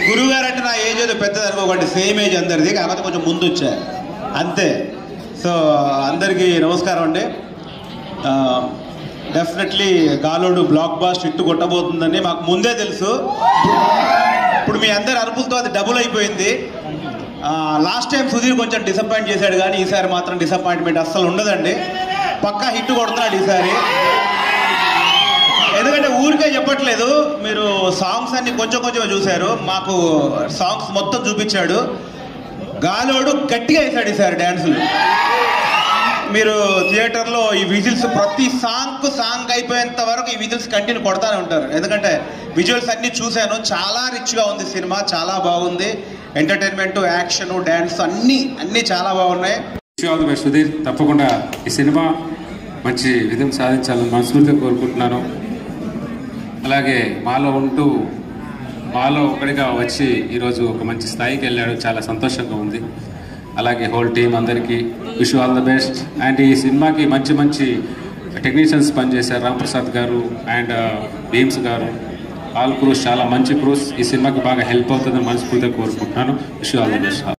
గురువు గారు అంటే నా ఏజ్ ఏదో పెద్దది అనుకోకండి సేమ్ ఏజ్ అందరిది కాకపోతే కొంచెం ముందు వచ్చా అంతే సో అందరికీ నమస్కారం అండి డెఫినెట్లీ గాలోడు బ్లాక్ బాస్ట్ ఇట్టు కొట్టబోతుందని మాకు ముందే తెలుసు ఇప్పుడు మీ అందరి అరుపులతో అది డబుల్ అయిపోయింది లాస్ట్ టైం సుధీర్ కొంచెం డిసప్పాయింట్ చేశాడు కానీ ఈసారి మాత్రం డిసప్పాయింట్మెంట్ అస్సలు ఉండదండి పక్కా హిట్ కొడుతున్నాడు ఈసారి ఎందుకంటే ఊరికే చెప్పట్లేదు మీరు సాంగ్స్ అన్ని కొంచెం కొంచెం చూశారు మాకు సాంగ్స్ మొత్తం చూపించాడు గాలోడు గట్టిగా వేశాడు ఈసారి డ్యాన్సులు మీరు థియేటర్లో ఈ విజిల్స్ ప్రతి సాంగ్ సాంగ్ అయిపోయేంత వరకు ఈ విజిల్స్ కంటిన్యూ కొడతానే ఉంటారు ఎందుకంటే విజువల్స్ అన్ని చూశాను చాలా రిచ్గా ఉంది సినిమా చాలా బాగుంది ఎంటర్టైన్మెంట్ యాక్షన్ డ్యాన్స్ అన్నీ అన్నీ చాలా బాగున్నాయి ఆల్ ది బెస్ట్ సుధీర్ తప్పకుండా ఈ సినిమా మంచి విధం సాధించాలని మనస్ఫూర్తిగా కోరుకుంటున్నాను అలాగే మాలో ఉంటూ మాలో ఒకటిగా వచ్చి ఈరోజు ఒక మంచి స్థాయికి వెళ్ళాడు చాలా సంతోషంగా ఉంది అలాగే హోల్ టీం అందరికీ wish all the best and ఈ సినిమాకి మంచి మంచి టెక్నీషియన్స్ పనిచేశారు రామ్ ప్రసాద్ గారు అండ్ భీమ్స్ గారు ఆల్ క్రూస్ చాలా మంచి క్రూస్ ఈ సినిమాకి బాగా హెల్ప్ అవుతుందని మనస్ఫూర్తిగా కోరుకుంటున్నాను విష్ ఆల్ ద బెస్ట్